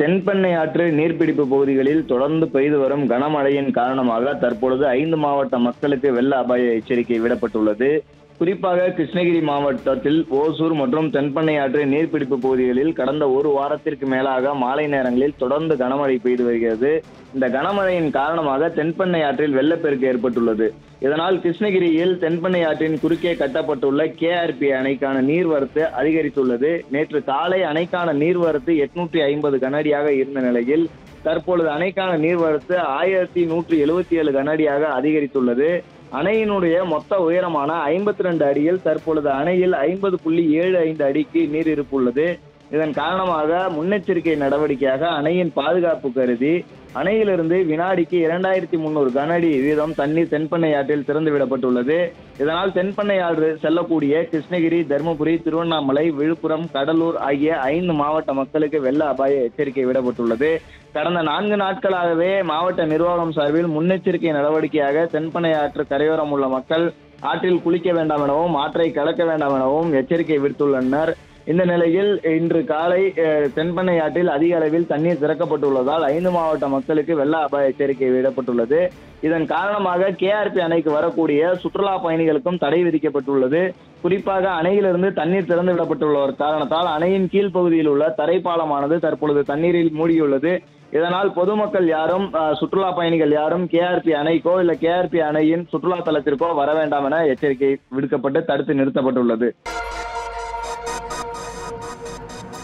தென்பெண்ணை ஆற்று நீர்பிடிப்பு பகுதிகளில் தொடர்ந்து பெய்து வரும் கனமழையின் காரணமாக தற்பொழுது ஐந்து மாவட்ட மக்களுக்கு வெள்ள அபாய எச்சரிக்கை விடப்பட்டுள்ளது குறிப்பாக கிருஷ்ணகிரி மாவட்டத்தில் ஓசூர் மற்றும் தென்பெண்ணை ஆற்று நீர்பிடிப்பு பகுதிகளில் கடந்த ஒரு வாரத்திற்கு மேலாக மாலை நேரங்களில் தொடர்ந்து கனமழை பெய்து வருகிறது இந்த கனமழையின் காரணமாக தென்பெண்ணை ஆற்றில் வெள்ளப்பெருக்கு ஏற்பட்டுள்ளது இதனால் கிருஷ்ணகிரியில் தென்பெண்ணை ஆற்றின் குறுக்கே கட்டப்பட்டுள்ள கேஆர்பி அணைக்கான நீர்வரத்து அதிகரித்துள்ளது நேற்று காலை அணைக்கான நீர்வரத்து எட்நூற்றி ஐம்பது கனஅடியாக இருந்த நிலையில் தற்பொழுது அணைக்கான நீர்வரத்து ஆயிரத்தி நூற்றி எழுபத்தி ஏழு கனஅடியாக அதிகரித்துள்ளது அணையினுடைய மொத்த உயரமான ஐம்பத்தி ரெண்டு அடியில் தற்பொழுது அணையில் ஐம்பது புள்ளி ஏழு ஐந்து அடிக்கு நீர் இருப்பு உள்ளது இதன் காரணமாக முன்னெச்சரிக்கை நடவடிக்கையாக அணையின் பாதுகாப்பு கருதி அணையிலிருந்து வினாடிக்கு இரண்டாயிரத்தி முந்நூறு கன அடி வீதம் தண்ணீர் தென்பெண்ணை ஆற்றில் திறந்து விடப்பட்டுள்ளது இதனால் தென்பெண்ணை ஆறு செல்லக்கூடிய கிருஷ்ணகிரி தருமபுரி திருவண்ணாமலை விழுப்புரம் கடலூர் ஆகிய ஐந்து மாவட்ட மக்களுக்கு வெள்ள அபாய எச்சரிக்கை விடப்பட்டுள்ளது கடந்த நான்கு நாட்களாகவே மாவட்ட நிர்வாகம் சார்பில் முன்னெச்சரிக்கை நடவடிக்கையாக தென்பெண்ணை ஆற்று கரையோரம் உள்ள மக்கள் ஆற்றில் குளிக்க வேண்டாம் எனவும் ஆற்றை கடக்க வேண்டாம் எனவும் எச்சரிக்கை விடுத்துள்ளனர் இந்த நிலையில் இன்று காலை அஹ், தென்பெண்ணை ஆற்றில் அதிக அளவில் தண்ணீர் திறக்கப்பட்டுள்ளதால் ஐந்து மாவட்ட மக்களுக்கு வெள்ள அபாய எச்சரிக்கை விடப்பட்டுள்ளது இதன் காரணமாக கேஆர்பி அணைக்கு வரக்கூடிய சுற்றுலா பயணிகளுக்கும் தடை விதிக்கப்பட்டுள்ளது குறிப்பாக அணையிலிருந்து தண்ணீர் திறந்து விடப்பட்டுள்ள ஒரு காரணத்தால் அணையின் கீழ்ப்பகுதியில் உள்ள தரைப்பாலமானது தற்பொழுது தண்ணீரில் மூடியுள்ளது இதனால் பொதுமக்கள் யாரும் அஹ், சுற்றுலா பயணிகள் யாரும் கேஆர்பி அணைக்கோ இல்ல கேஆர்பி அணையின் சுற்றுலா தலத்திற்கோ வர வேண்டாம் என எச்சரிக்கை விடுக்கப்பட்டு தடுத்து நிறுத்தப்பட்டுள்ளது